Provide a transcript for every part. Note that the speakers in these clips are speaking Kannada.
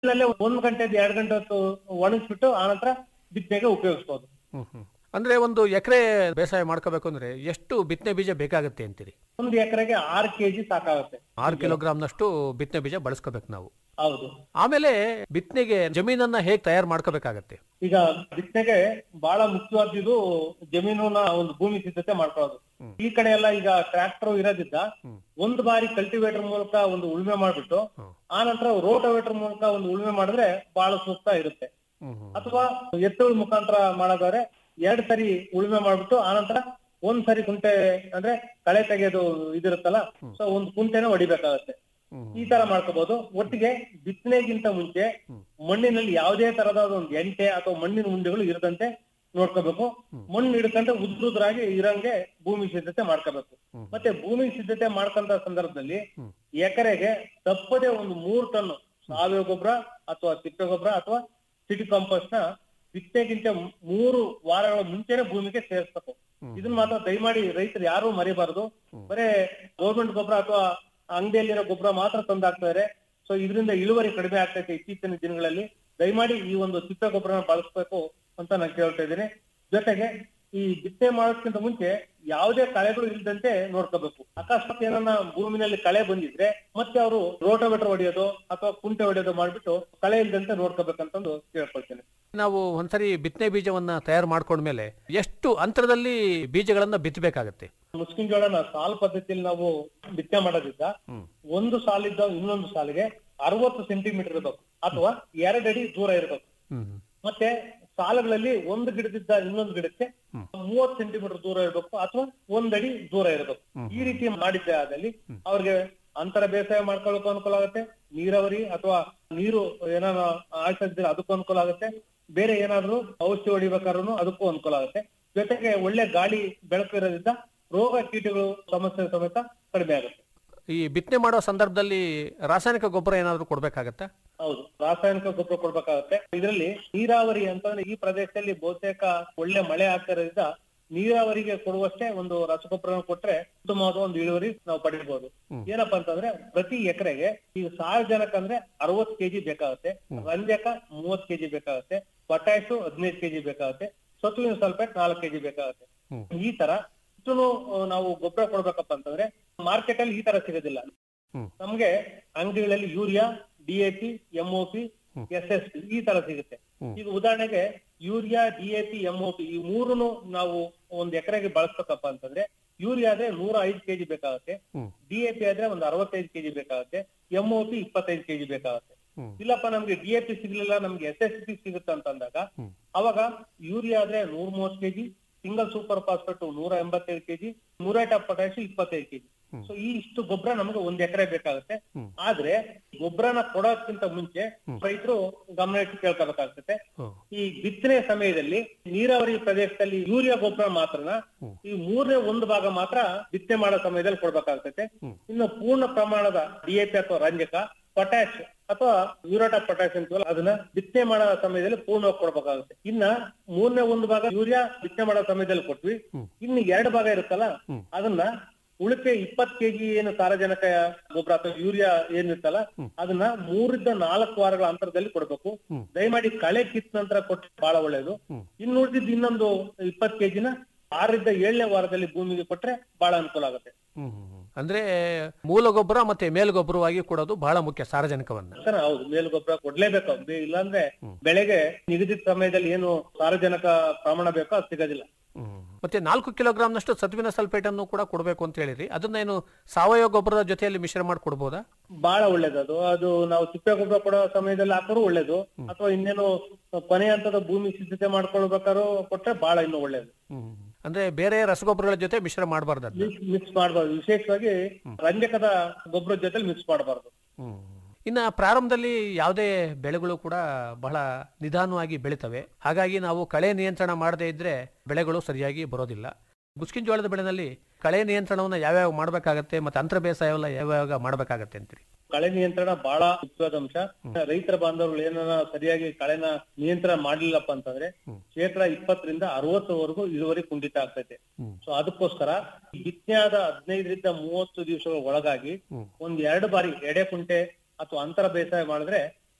ಬಿಸಿಲಲ್ಲೇ ಒಂದ್ ಗಂಟೆ ಎರಡು ಗಂಟೆ ಹೊತ್ತು ಒಣಗಿಸ್ಬಿಟ್ಟು ಆನಂತರ ಬಿತ್ತನೆಗೆ ಉಪಯೋಗಿಸ್ಬೋದು ಹ್ಮ್ ಹ್ಮ್ ಅಂದ್ರೆ ಒಂದು ಎಕರೆ ಬೇಸಾಯ ಮಾಡ್ಕೋಬೇಕು ಅಂದ್ರೆ ಎಷ್ಟು ಬಿತ್ತನೆ ಬೀಜ ಬೇಕಾಗುತ್ತೆ ಅಂತೀರಿ ಒಂದು ಎಕರೆಗೆ ಆರು ಕೆಜಿ ಸಾಕಾಗುತ್ತೆ ಆರು ಕಿಲೋಗ್ರಾಮ್ನಷ್ಟು ಬಿತ್ತನೆ ಬೀಜ ಬಳಸ್ಕೋಬೇಕು ನಾವು ಹೌದು ಆಮೇಲೆ ಬಿತ್ತನೆಗೆ ಜಮೀನನ್ನ ಹೇಗೆ ತಯಾರು ಮಾಡ್ಕೋಬೇಕಾಗತ್ತೆ ಈಗ ಬಿತ್ತನೆಗೆ ಬಹಳ ಮುಖ್ಯವಾದ್ದು ಜಮೀನಿನ ಒಂದು ಭೂಮಿ ಸಿದ್ಧತೆ ಮಾಡ್ಕೊಳ್ಳೋದು ಈ ಕಡೆ ಎಲ್ಲ ಈಗ ಟ್ರ್ಯಾಕ್ಟರ್ ಇರೋದ್ರಿಂದ ಒಂದು ಬಾರಿ ಕಲ್ಟಿವೇಟರ್ ಮೂಲಕ ಒಂದು ಉಳುಮೆ ಮಾಡ್ಬಿಟ್ಟು ಆ ನಂತರ ರೋಟೋವೇಟರ್ ಮೂಲಕ ಒಂದು ಉಳುಮೆ ಮಾಡಿದ್ರೆ ಬಹಳ ಸೂಕ್ತ ಇರುತ್ತೆ ಹ್ಮ್ ಹ್ಮ್ ಅಥವಾ ಎತ್ತುಗಳ ಮುಖಾಂತರ ಮಾಡೋದಾದ್ರೆ ಎರಡ್ ಸರಿ ಉಳುಮೆ ಮಾಡ್ಬಿಟ್ಟು ಆನಂತರ ಒಂದ್ ಸರಿ ಕುಂಟೆ ಅಂದ್ರೆ ಕಳೆ ತೆಗೆಯೋದು ಇದಿರುತ್ತಲ್ಲ ಸೊ ಒಂದ್ ಕುಂಟೆನ ಹೊಡಿಬೇಕಾಗತ್ತೆ ಹ್ಮ್. ಈ ತರ ಮಾಡ್ಕೋಬಹುದು ಒಟ್ಟಿಗೆ ಬಿತ್ತನೆಗಿಂತ ಮುಂಚೆ ಮಣ್ಣಿನಲ್ಲಿ ಯಾವುದೇ ತರಹದ ಒಂದು ಎಂಟೆ ಅಥವಾ ಮಣ್ಣಿನ ಉಂಡೆಗಳು ಇರದಂತೆ ನೋಡ್ಕೋಬೇಕು ಮಣ್ಣು ಹಿಡ್ಕೊಂಡ್ರೆ ಉದ್ರುದ್ರಾಗಿ ಇರಂಗೆ ಭೂಮಿ ಸಿದ್ಧತೆ ಮಾಡ್ಕೋಬೇಕು ಮತ್ತೆ ಭೂಮಿ ಸಿದ್ಧತೆ ಮಾಡ್ಕೊಂತ ಸಂದರ್ಭದಲ್ಲಿ ಎಕರೆಗೆ ತಪ್ಪದೆ ಒಂದು ಮೂರು ಟನ್ ಸಾವಯವ ಗೊಬ್ಬರ ಅಥವಾ ತಿಪ್ಪೆ ಗೊಬ್ಬರ ಅಥವಾ ಸಿಟಿ ಕಾಂಪೋಸ್ಟ್ ನ ಬಿತ್ತನೆಗಿಂತ ಮೂರು ವಾರಗಳ ಮುಂಚೆನೆ ಭೂಮಿಗೆ ಸೇರಿಸ್ಬೇಕು ಇದನ್ನ ಮಾತ್ರ ದಯಮಾಡಿ ರೈತರು ಯಾರು ಮರಿಬಾರದು ಬರೇ ಗೌರ್ಮೆಂಟ್ ಗೊಬ್ಬರ ಅಥವಾ ಅಂಗಡಿಯಲ್ಲಿರೋ ಗೊಬ್ಬರ ಮಾತ್ರ ತಂದು ಹಾಕ್ತಾರೆ ಸೊ ಇದರಿಂದ ಇಳುವರಿ ಕಡಿಮೆ ಆಗ್ತೈತೆ ಇತ್ತೀಚಿನ ದಿನಗಳಲ್ಲಿ ದಯಮಾಡಿ ಈ ಒಂದು ತಿಪ್ಪೆ ಗೊಬ್ಬರನ ಬಳಸಬೇಕು ಅಂತ ನಾನು ಕೇಳ್ತಾ ಇದ್ದೀನಿ ಜೊತೆಗೆ ಈ ಬಿತ್ತನೆ ಮಾಡೋದಕ್ಕಿಂತ ಮುಂಚೆ ಯಾವುದೇ ಕಳೆಗಳು ಇಲ್ಲದಂತೆ ನೋಡ್ಕೋಬೇಕು ಅಕಸ್ಮಾತ್ ಏನನ್ನ ಭೂಮಿನಲ್ಲಿ ಕಳೆ ಬಂದಿದ್ರೆ ಮತ್ತೆ ಅವರು ರೋಟೋವೇಟರ್ ಹೊಡೆಯೋದು ಅಥವಾ ಕುಂಟೆ ಹೊಡೆಯೋದು ಮಾಡ್ಬಿಟ್ಟು ಕಳೆ ಇಲ್ಲದಂತೆ ನೋಡ್ಕೋಬೇಕಂತಂದು ಕೇಳ್ಕೊಳ್ತೇನೆ ನಾವು ಒಂದ್ಸರಿ ಬಿತ್ತನೆ ಬೀಜವನ್ನ ತಯಾರು ಮಾಡ್ಕೊಂಡ್ಮೇಲೆ ಎಷ್ಟು ಅಂತರದಲ್ಲಿ ಬೀಜಗಳನ್ನ ಬಿತ್ತಬೇಕಾಗತ್ತೆ ಮುಸ್ಕಿನ್ ಜೋಳನ ಸಾಲ್ ಪದ್ಧತಿಯಲ್ಲಿ ನಾವು ಬಿತ್ತನೆ ಮಾಡೋದ್ರಿಂದ ಒಂದು ಸಾಲಿದ್ದ ಇನ್ನೊಂದು ಸಾಲಿಗೆ ಅರವತ್ತು ಸೆಂಟಿಮೀಟರ್ ಇರಬೇಕು ಅಥವಾ ಎರಡಡಿ ದೂರ ಇರಬೇಕು ಹ್ಮ್ ಮತ್ತೆ ಸಾಲುಗಳಲ್ಲಿ ಒಂದು ಗಿಡದಿಂದ ಇನ್ನೊಂದು ಗಿಡಕ್ಕೆ ಮೂವತ್ತು ಸೆಂಟಿಮೀಟರ್ ದೂರ ಇರಬೇಕು ಅಥವಾ ಒಂದಡಿ ದೂರ ಇರಬೇಕು ಈ ರೀತಿ ಮಾಡಿದ್ದೆ ಆದಲ್ಲಿ ಅವ್ರಿಗೆ ಅಂತರ ಬೇಸಾಯ ಮಾಡ್ಕೊಳ್ಳೋಕೆ ಅನುಕೂಲ ಆಗುತ್ತೆ ನೀರಾವರಿ ಅಥವಾ ನೀರು ಏನಾರ ಆಯ್ತಿದ್ರೆ ಅದಕ್ಕೂ ಅನುಕೂಲ ಆಗುತ್ತೆ ಬೇರೆ ಏನಾದ್ರು ಔಷಧಿ ಹೊಡಿಬೇಕಾದ್ರೂ ಅದಕ್ಕೂ ಅನುಕೂಲ ಆಗುತ್ತೆ ಜೊತೆಗೆ ಒಳ್ಳೆ ಗಾಳಿ ಬೆಳಕು ಇರೋದ್ರಿಂದ ರೋಗ ಕೀಟಗಳು ಸಮಸ್ಯೆ ಸಮೇತ ಕಡಿಮೆ ಆಗುತ್ತೆ ಈ ಬಿತ್ತನೆ ಮಾಡೋ ಸಂದರ್ಭದಲ್ಲಿ ರಾಸಾಯನಿಕ ಗೊಬ್ಬರ ಏನಾದ್ರು ಕೊಡ್ಬೇಕಾಗತ್ತಾ ಹೌದು ರಾಸಾಯನಿಕ ಗೊಬ್ಬರ ಕೊಡ್ಬೇಕಾಗುತ್ತೆ ಇದರಲ್ಲಿ ನೀರಾವರಿ ಅಂತಂದ್ರೆ ಈ ಪ್ರದೇಶದಲ್ಲಿ ಬಹುತೇಕ ಒಳ್ಳೆ ಮಳೆ ಆಗ್ತಿರೋದ್ರಿಂದ ನೀರಾವರಿಗೆ ಕೊಡುವಷ್ಟೇ ಒಂದು ರಸಗೊಬ್ಬರ ಕೊಟ್ರೆ ಉತ್ತಮವಾದ ಒಂದು ಇಳುವರಿ ನಾವು ಪಡಿಬಹುದು ಏನಪ್ಪಾ ಅಂತಂದ್ರೆ ಪ್ರತಿ ಎಕರೆಗೆ ಈಗ ಸಾರಜನಕ ಅಂದ್ರೆ ಅರವತ್ ಕೆಜಿ ಬೇಕಾಗುತ್ತೆ ರಂಜಕ ಮೂವತ್ ಕೆಜಿ ಬೇಕಾಗುತ್ತೆ ಪೊಟ್ಯಾಶು ಹದಿನೈದು ಕೆಜಿ ಬೇಕಾಗುತ್ತೆ ಸತುವಿನ ಸಲ್ಫೇಟ್ ನಾಲ್ಕು ಕೆಜಿ ಬೇಕಾಗುತ್ತೆ ಈ ತರ ಇಷ್ಟನ್ನು ನಾವು ಗೊಬ್ಬರ ಕೊಡ್ಬೇಕಪ್ಪ ಅಂತಂದ್ರೆ ಮಾರ್ಕೆಟ್ ಅಲ್ಲಿ ಈ ತರ ಸಿಗೋದಿಲ್ಲ ಹ್ಮ್. ನಮ್ಗೆ ಅಂಗಡಿಗಳಲ್ಲಿ urea DAP MOP S S P ಈ ತರ ಸಿಗುತ್ತೆ ಈಗ ಉದಾಹರಣೆಗೆ ಯೂರಿಯಾ ಡಿಎಪಿ ಎಂಒಪಿ ಈ ಮೂರನ್ನು ನಾವು ಒಂದ್ ಎಕರೆಗೆ ಬಳಸ್ಬೇಕಪ್ಪ ಅಂತಂದ್ರೆ ಯೂರಿಯಾ ಆದ್ರೆ ನೂರ ಐದು ಕೆಜಿ ಬೇಕಾಗುತ್ತೆ ಹ್ಮ್. ಡಿಎಪಿ ಆದ್ರೆ ಒಂದು ಅರವತ್ತೈದು ಕೆಜಿ ಬೇಕಾಗುತ್ತೆ ಎಂಒಪಿ ಇಪ್ಪತ್ತೈದು ಕೆಜಿ ಬೇಕಾಗುತ್ತೆ ಹ್ಮ್. ಇಲ್ಲಪ್ಪ ನಮ್ಗೆ ಡಿಎಪಿ ಸಿಗ್ಲಿಲ್ಲ ನಮ್ಗೆ ಎಸ್ ಎಸ್ ಪಿ ಸಿಗುತ್ತೆ ಅಂತ ಅಂದಾಗ ಅವಾಗ ಯೂರಿಯಾ ಆದ್ರೆ ನೂರ ಮೂವತ್ತು ಕೆಜಿ ಸಿಂಗಲ್ ಸೂಪರ್ ಫಾಸ್ಫೇಟ್ ನೂರ ಎಂಬತ್ತೈದು ಕೆಜಿ ಮುರೇಟ್ ಆಫ್ ಪೊಟ್ಯಾಶ್ ಇಪ್ಪತ್ತೈದು ಕೆಜಿ ಸೊ ಈ ಇಷ್ಟು ಗೊಬ್ಬರ ನಮಗೆ ಒಂದ್ ಎಕರೆ ಬೇಕಾಗುತ್ತೆ ಆದ್ರೆ ಗೊಬ್ಬರನ ಕೊಡೋದಕ್ಕಿಂತ ಮುಂಚೆ ರೈತರು ಗಮನ ಇಟ್ಟು ಕೇಳ್ಕೋಬೇಕಾಗ್ತದೆ ಹ್ಮ್. ಈ ಬಿತ್ತನೆ ಸಮಯದಲ್ಲಿ ನೀರಾವರಿ ಪ್ರದೇಶದಲ್ಲಿ ಯೂರಿಯಾ ಗೊಬ್ಬರ ಮಾತ್ರನ ಈ ಮೂರನೇ ಒಂದು ಭಾಗ ಮಾತ್ರ ಬಿತ್ತನೆ ಮಾಡೋ ಸಮಯದಲ್ಲಿ ಕೊಡ್ಬೇಕಾಗ್ತೈತೆ ಇನ್ನು ಪೂರ್ಣ ಪ್ರಮಾಣದ ಡಿಎಪಿ ಅಥವಾ ರಂಜಕ ಪೊಟ್ಯಾಶ್ ಅಥವಾ ಯೂರೋಟ್ ಆಫ್ ಪೊಟ್ಯಾಶ್ ಅಂತೀವಲ್ಲ ಅದನ್ನ ಬಿತ್ತನೆ ಮಾಡೋ ಸಮಯದಲ್ಲಿ ಪೂರ್ಣವಾಗಿ ಕೊಡ್ಬೇಕಾಗುತ್ತೆ ಇನ್ನ ಮೂರನೇ ಒಂದು ಭಾಗ ಯೂರಿಯಾ ಬಿತ್ತನೆ ಮಾಡೋ ಸಮಯದಲ್ಲಿ ಕೊಟ್ವಿ ಇನ್ನು ಎರಡು ಭಾಗ ಇರುತ್ತಲ್ಲ ಅದನ್ನ ಉಳಿಕೆ ಇಪ್ಪತ್ ಕೆಜಿ ಏನು ಸಾರಜನಕ ಗೊಬ್ಬರ ಅಥವಾ ಯೂರಿಯಾ ಏನಿರ್ತಲ್ಲ ಅದನ್ನ ಮೂರಿಂದ ನಾಲ್ಕು ವಾರಗಳ ಅಂತರದಲ್ಲಿ ಕೊಡ್ಬೇಕು ದಯಮಾಡಿ ಕಳೆ ಕಿತ್ತ ನಂತರ ಕೊಟ್ಟರೆ ಬಹಳ ಒಳ್ಳೇದು ಇನ್ನು ಉಳಿದಿದ್ದು ಇನ್ನೊಂದು ಇಪ್ಪತ್ ಕೆಜಿನ ಆರರಿಂದ ಏಳನೇ ವಾರದಲ್ಲಿ ಭೂಮಿಗೆ ಕೊಟ್ರೆ ಬಹಳ ಅನುಕೂಲ ಆಗುತ್ತೆ ಹ್ಮ್ ಹ್ಮ್ ಹ್ಮ್. ಅಂದ್ರೆ ಮೂಲ ಗೊಬ್ಬರ ಮತ್ತೆ ಮೇಲ್ಗೊಬ್ಬರವಾಗಿ ಕೊಡೋದು ಬಹಳ ಮುಖ್ಯ ಸಾರಜನಕವನ್ನ ಸರ್ ಹೌದು ಮೇಲು ಗೊಬ್ಬರ ಕೊಡ್ಲೇಬೇಕು ಬೆ- ಇಲ್ಲಾಂದ್ರೆ ಬೆಳೆಗೆ ನಿಗದಿತ ಸಮಯದಲ್ಲಿ ಏನು ಸಾರಜನಕ ಪ್ರಮಾಣ ಬೇಕೋ ಅದು ಸಿಗೋದಿಲ್ಲ ಹ್ಮ್. ಮತ್ತೆ ನಾಲ್ಕು ಕಿಲೋಗ್ರಾಮ್ನಷ್ಟು ಸತ್ವಿನ ಸಲ್ಫೇಟ್ ಅನ್ನು ಕೂಡ ಕೊಡಬೇಕು ಅಂತ ಹೇಳಿರಿ ಅದನ್ನ ಏನು ಸಾವಯವ ಗೊಬ್ಬರದ ಜೊತೆಯಲ್ಲಿ ಮಿಶ್ರ ಮಾಡಿ ಕೊಡ್ಬೋದಾ ಬಹಳ ಒಳ್ಳೇದು ಅದು ಅದು ನಾವು ತಿಪ್ಪೆ ಗೊಬ್ಬರ ಕೊಡೋ ಸಮಯದಲ್ಲಿ ಹಾಕೋರು ಒಳ್ಳೇದು ಅಥವಾ ಇನ್ನೇನು ಕೊನೆ ಹಂತದ ಭೂಮಿ ಸಿದ್ಧತೆ ಮಾಡ್ಕೊಳ್ಬೇಕಾದ್ರೂ ಕೊಟ್ರೆ ಬಹಳ ಇನ್ನು ಒಳ್ಳೇದು ಹ್ಮ್. ಅಂದ್ರೆ ಬೇರೆ ರಸಗೊಬ್ಬರಗಳ ಜೊತೆ ಮಿಶ್ರ ಮಾಡಬಾರ್ದು ಅದನ್ನ ಮಿಕ್ಸ್ ಮಾಡಬಾರ್ದು ವಿಶೇಷವಾಗಿ ರಂಜಕದ ಗೊಬ್ಬರದ ಜೊತೆ ಮಿಕ್ಸ್ ಮಾಡಬಾರ್ದು ಹ್ಮ್. ಇನ್ನ ಪ್ರಾರಂಭದಲ್ಲಿ ಯಾವುದೇ ಬೆಳೆಗಳು ಕೂಡ ಬಹಳ ನಿಧಾನವಾಗಿ ಬೆಳಿತವೆ ಹಾಗಾಗಿ ನಾವು ಕಳೆ ನಿಯಂತ್ರಣ ಮಾಡದೇ ಇದ್ರೆ ಬೆಳೆಗಳು ಸರಿಯಾಗಿ ಬರೋದಿಲ್ಲ ಮುಸ್ಕಿನ್ ಜೋಳದ ಬೆಳೆನಲ್ಲಿ ಕಳೆ ನಿಯಂತ್ರಣವನ್ನ ಯಾವ್ಯಾವ ಮಾಡಬೇಕಾಗತ್ತೆ ಮತ್ತೆ ಅಂತರ ಬೇಸಾಯವೆಲ್ಲ ಯಾವ್ಯಾವ ಮಾಡಬೇಕಾಗತ್ತೆ ಅಂತೀರಿ ಕಳೆ ನಿಯಂತ್ರಣ ಬಹಳ ಮುಖ್ಯವಾದ ಅಂಶ ರೈತರ ಬಾಂಧವರು ಏನನ್ನ ಸರಿಯಾಗಿ ಕಳೆನ ನಿಯಂತ್ರಣ ಮಾಡ್ಲಿಲ್ಲಪ್ಪ ಅಂತಂದ್ರೆ ಶೇಕಡ ಇಪ್ಪತ್ತರಿಂದ ಅರವತ್ತರವರೆಗೂ ಇಳುವರಿ ಕುಂಠಿತ ಆಗ್ತೈತೆ ಸೊ ಅದಕ್ಕೋಸ್ಕರ ಬಿತ್ತನೆ ಆದ ಹದಿನೈದರಿಂದ ಮೂವತ್ತು ದಿವಸಗಳ ಒಳಗಾಗಿ ಒಂದ್ ಎರಡು ಬಾರಿ ಎಡೆ ಕುಂಟೆ ಅಥವಾ ಅಂತರ ಬೇಸಾಯ ಮಾಡಿದ್ರೆ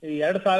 ಈ ಎರಡ್ ಸಾವಿರ